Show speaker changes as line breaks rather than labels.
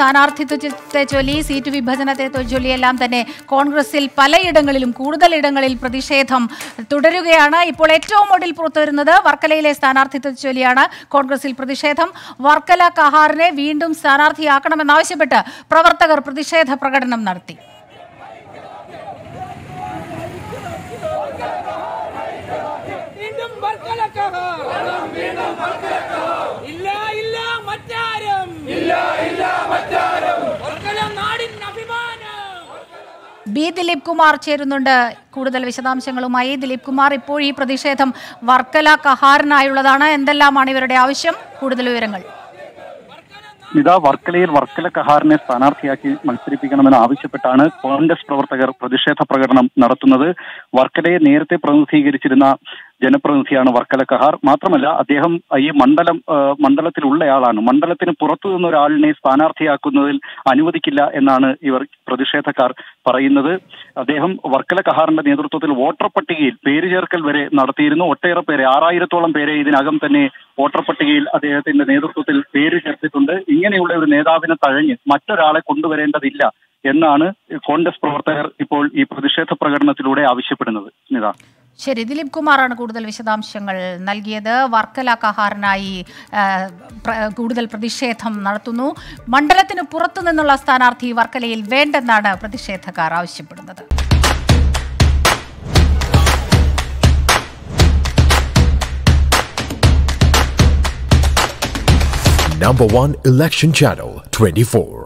സ്ഥാനാർത്ഥിത്വത്തെ ചൊല്ലി സീറ്റ് വിഭജനത്തെ ചൊല്ലിയെല്ലാം തന്നെ കോൺഗ്രസിൽ പലയിടങ്ങളിലും കൂടുതൽ ഇടങ്ങളിൽ പ്രതിഷേധം തുടരുകയാണ് ഇപ്പോൾ ഏറ്റവും ഒടുവിൽ പുറത്തുവരുന്നത് വർക്കലയിലെ സ്ഥാനാർത്ഥിത്വത്തെ ചൊല്ലിയാണ് കോൺഗ്രസിൽ പ്രതിഷേധം വർക്കല കഹാറിനെ വീണ്ടും സ്ഥാനാർത്ഥിയാക്കണമെന്നാവശ്യപ്പെട്ട് പ്രവർത്തകർ പ്രതിഷേധ പ്രകടനം നടത്തി
വീണ്ടും വർക്കലക്കഹ ഇല്ല ഇല്ല മറ്റാരും ഇല്ല ഇല്ല മറ്റാരും വർക്കല നാടിൻ അഭിമാനം
ബി ദിലീപ് കുമാർ ചേരുന്നുണ്ട് കൂടുതൽ വിശദാംശങ്ങളുമായി ദിലീപ് കുമാർ ഇപ്പോൾ ഈ പ്രതിഷേധം വർക്കല കഹാറിനായുള്ളതാണ് എന്തെല്ലാമാണ് ഇവരുടെ ആവശ്യം കൂടുതൽ വിവരങ്ങൾ
ഇതാ വർക്കലയിൽ വർക്കല കഹാറിനെ സ്ഥാനാർത്ഥിയാക്കി മത്സരിപ്പിക്കണമെന്ന് ആവശ്യപ്പെട്ടാണ് കോൺഗ്രസ് പ്രവർത്തകർ പ്രതിഷേധ പ്രകടനം നടത്തുന്നത് വർക്കലയെ നേരത്തെ പ്രതിനിധീകരിച്ചിരുന്ന ജനപ്രതിനിധിയാണ് വർക്കല കഹാർ മാത്രമല്ല അദ്ദേഹം ഈ മണ്ഡലം ആ, മണ്ഡലത്തിലുള്ളയാളാണ് മണ്ഡലത്തിന് പുറത്തു നിന്ന ഒരാളിനെ സ്ഥാനാർത്ഥിയാക്കുന്നതിൽ അനുവദിക്കില്ല എന്നാണ് ഇവർ പ്രതിഷേധക്കാർ പറയുന്നത് അദ്ദേഹം വർക്കല കഹാറിന്റെ നേതൃത്വത്തിൽ വോട്ടർ പട്ടികയിൽ പേര് ചേർക്കൽ വരെ നടത്തിയിരുന്നു ഒട്ടേറെ പേരെ ആറായിരത്തോളം പേരെ ഇതിനകം തന്നെ വോട്ടർ പട്ടികയിൽ അദ്ദേഹത്തിന്റെ നേതൃത്വത്തിൽ പേര് ചേർത്തിട്ടുണ്ട് ഇങ്ങനെയുള്ള ഒരു നേതാവിനെ തഴഞ്ഞ് മറ്റൊരാളെ കൊണ്ടുവരേണ്ടതില്ല എന്നാണ് കോൺഗ്രസ് പ്രവർത്തകർ ഇപ്പോൾ ഈ പ്രതിഷേധ പ്രകടനത്തിലൂടെ ആവശ്യപ്പെടുന്നത് സ്മിത
ശരി ദിലീപ് കുമാറാണ് കൂടുതൽ വിശദാംശങ്ങൾ നൽകിയത് വർക്കല കഹാറിനായി ആ, പ്ര- കൂടുതൽ പ്രതിഷേധം നടത്തുന്നു മണ്ഡലത്തിന് പുറത്തു നിന്നുള്ള സ്ഥാനാർത്ഥി വർക്കലയിൽ വേണ്ടെന്നാണ് പ്രതിഷേധക്കാർ ആവശ്യപ്പെടുന്നത്
Number one election channel 24.